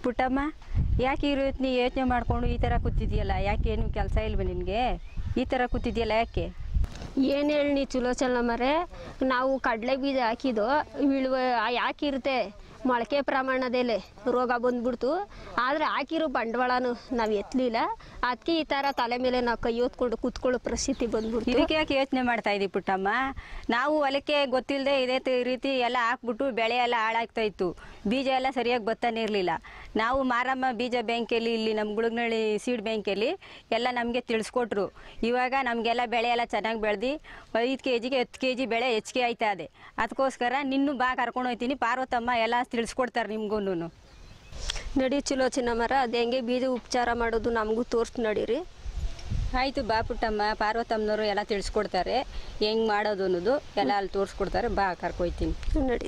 ಪುಟ್ಟಮ್ಮ ಯಾಕೆ ಈ ರೀತಿ ನೀ ಯೋಚನೆ ಮಾಡಿಕೊಂಡು ಈ ಥರ ಕೂತಿದ್ಯಲ್ಲ ಯಾಕೆ ಏನು ಕೆಲಸ ಇಲ್ವ ನಿನಗೆ ಈ ಥರ ಕೂತಿದ್ಯಲ್ಲ ಯಾಕೆ ಏನು ಹೇಳಿ ಚಲೋ ಚಲ ಮರೆ ನಾವು ಕಡಲೆ ಬೀಜ ಹಾಕಿದ್ದು ಇಳುವ ಯಾಕಿರುತ್ತೆ ಮೊಳಕೆ ಪ್ರಮಾಣದಲ್ಲಿ ರೋಗ ಬಂದ್ಬಿಡ್ತು ಆದರೆ ಹಾಕಿರೋ ಬಂಡವಾಳನು ನಾವು ಎತ್ತಲಿಲ್ಲ ಅದಕ್ಕೆ ಈ ಥರ ತಲೆ ಮೇಲೆ ನಾವು ಕೈ ಹೊತ್ಕೊಂಡು ಕೂತ್ಕೊಳ್ಳೋ ಪರಿಸ್ಥಿತಿ ಬಂದ್ಬಿಡ್ತು ಇದಕ್ಕೆ ಯಾಕೆ ಯೋಚನೆ ಮಾಡ್ತಾ ಇದ್ದಿ ಪುಟ್ಟಮ್ಮ ನಾವು ಹೊಲಕ್ಕೆ ಗೊತ್ತಿಲ್ಲದೆ ಇದೇ ತ- ರೀತಿ ಎಲ್ಲ ಹಾಕ್ಬಿಟ್ಟು ಬೆಳೆ ಎಲ್ಲ ಹಾಳಾಗ್ತಾ ಇತ್ತು ಬೀಜ ಎಲ್ಲ ಸರಿಯಾಗಿ ಬರ್ತಾನೆ ಇರಲಿಲ್ಲ ನಾವು ಮಾರಮ್ಮ ಬೀಜ ಬ್ಯಾಂಕಲ್ಲಿ ಇಲ್ಲಿ ನಮ್ಮ ಗುಳಗ್ನಳ್ಳಿ ಸೀಡ್ ಬ್ಯಾಂಕಲ್ಲಿ ಎಲ್ಲ ನಮಗೆ ತಿಳಿಸ್ಕೊಟ್ರು ಇವಾಗ ನಮಗೆಲ್ಲ ಬೆಳೆ ಎಲ್ಲ ಚೆನ್ನಾಗಿ ಬೆಳೆದು ಐದು ಕೆ ಜಿಗೆ ಹತ್ತು ಕೆ ಜಿ ಬೆಳೆ ಹೆಚ್ಚಿಗೆ ಆಯ್ತಾ ಇದೆ ಅದಕ್ಕೋಸ್ಕರ ನಿನ್ನೂ ಬಾ ಕರ್ಕೊಂಡು ಹೋಗ್ತೀನಿ ಪಾರ್ವತಮ್ಮ ಎಲ್ಲ ತಿಳಿಸ್ಕೊಡ್ತಾರೆ ನಿಮ್ಗೂ ನಡಿ ಚಲೋ ಚಿನ್ನ ಮರ ಅದು ಹೆಂಗೆ ಬೀಜ ಉಪಚಾರ ಮಾಡೋದು ನಮಗೂ ತೋರ್ಸಿ ನಡೀರಿ ಆಯಿತು ಬಾ ಪುಟ್ಟಮ್ಮ ಪಾರ್ವತಮ್ಮನವರು ಎಲ್ಲ ತಿಳಿಸ್ಕೊಡ್ತಾರೆ ಹೆಂಗೆ ಮಾಡೋದು ಅನ್ನೋದು ಎಲ್ಲ ಅಲ್ಲಿ ತೋರಿಸ್ಕೊಡ್ತಾರೆ ಬಾ ಕರ್ಕೊಯ್ತೀನಿ ನಡಿ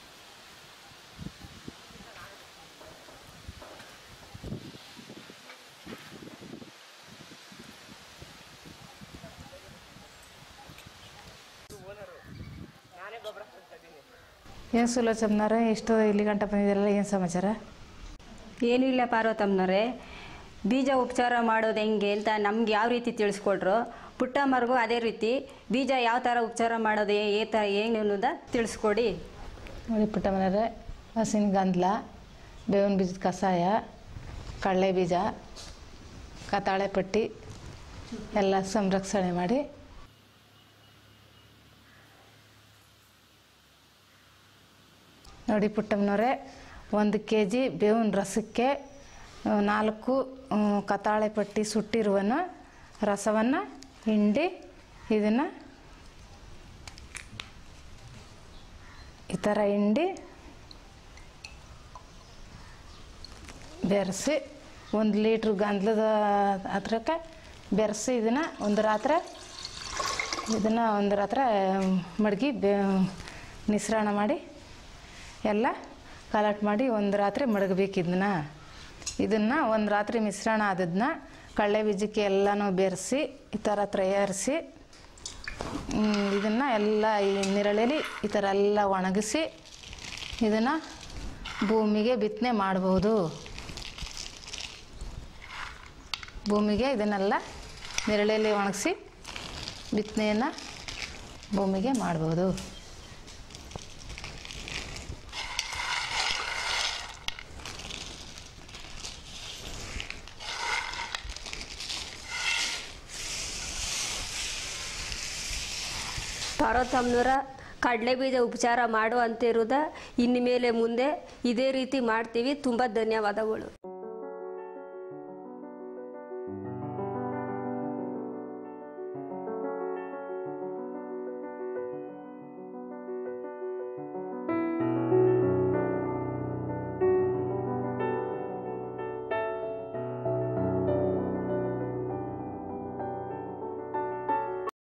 ಏನು ಸುಲೋಚಮ್ನಾರ ಇಷ್ಟು ಇಲ್ಲಿ ಗಂಟ ಬಂದಿದ್ದೀರಲ್ಲ ಏನು ಸಮಾಚಾರ ಏನೂ ಇಲ್ಲ ಪಾರ್ವತಮ್ಮನವರೇ ಬೀಜ ಉಪಚಾರ ಮಾಡೋದು ಹೆಂಗೆ ಅಂತ ನಮ್ಗೆ ಯಾವ ರೀತಿ ತಿಳಿಸ್ಕೊಟ್ರು ಪುಟ್ಟಮ್ಮರಿಗೂ ಅದೇ ರೀತಿ ಬೀಜ ಯಾವ ಥರ ಉಪಚಾರ ಮಾಡೋದು ಏ ಏ ಥರ ಏನು ಅನ್ನೋದ ತಿಳಿಸ್ಕೊಡಿ ನೋಡಿ ಪುಟ್ಟ ಮನೆಯವ್ರೆ ಹಸಿನ ಗಂಧಲ ಬೇವಿನ ಬೀಜದ ಕಷಾಯ ಕಡಲೆ ಬೀಜ ಕತಾಳೆ ಪಟ್ಟಿ ಎಲ್ಲ ಸಂರಕ್ಷಣೆ ಮಾಡಿ ನೋಡಿ ಪುಟ್ಟಮ್ಮನವರೇ ಒಂದು ಕೆ ಜಿ ಬೇವಿನ ರಸಕ್ಕೆ ಆ, ನಾಲ್ಕು ಆ, ಕತಾಳೆ ಪಟ್ಟಿ ಸುಟ್ಟಿರುವನು ರಸವನ್ನು ಹಿಂಡಿ ಇದನ್ನು ಈ ಥರ ಹಿಂಡಿ ಬೆರೆಸಿ ಒಂದು ಲೀಟ್ರ್ ಗಂಧಲದ ಹತ್ರಕ್ಕೆ ಬೆರೆಸಿ ಇದನ್ನು ಒಂದು ರಾತ್ರಿ ಇದನ್ನು ಒಂದು ರಾತ್ರಿ ಮಡಗಿ ಬೇ ಮಿಶ್ರಣ ಮಾಡಿ ಎಲ್ಲ ಕಲೆಕ್ಟ್ ಮಾಡಿ ಒಂದು ರಾತ್ರಿ ಮಡಗಬೇಕು ಇದನ್ನ ಇದನ್ನು ಒಂದು ರಾತ್ರಿ ಮಿಶ್ರಣ ಆದದನ್ನ ಕಡಲೆ ಬೀಜಕ್ಕೆ ಎಲ್ಲನೂ ಬೆರೆಸಿ ಈ ಥರ ತಯಾರಿಸಿ ಇದನ್ನು ಎಲ್ಲ ಈ ನೆರಳಲ್ಲಿ ಈ ಥರ ಎಲ್ಲ ಒಣಗಿಸಿ ಇದನ್ನು ಭೂಮಿಗೆ ಬಿತ್ತನೆ ಮಾಡ್ಬೋದು ಭೂಮಿಗೆ ಇದನ್ನೆಲ್ಲ ನೆರಳಲ್ಲಿ ಒಣಗಿಸಿ ಬಿತ್ತನೆಯನ್ನು ಭೂಮಿಗೆ ಮಾಡ್ಬೋದು ಪಾರ್ವತಮ್ಮನವರ ಕಡಲೆ ಬೀಜ ಉಪಚಾರ ಮಾಡು ಅಂತ ಇರೋದ ಇನ್ನು ಮೇಲೆ ಮುಂದೆ ಇದೇ ರೀತಿ ಮಾಡ್ತೀವಿ ತುಂಬ ಧನ್ಯವಾದಗಳು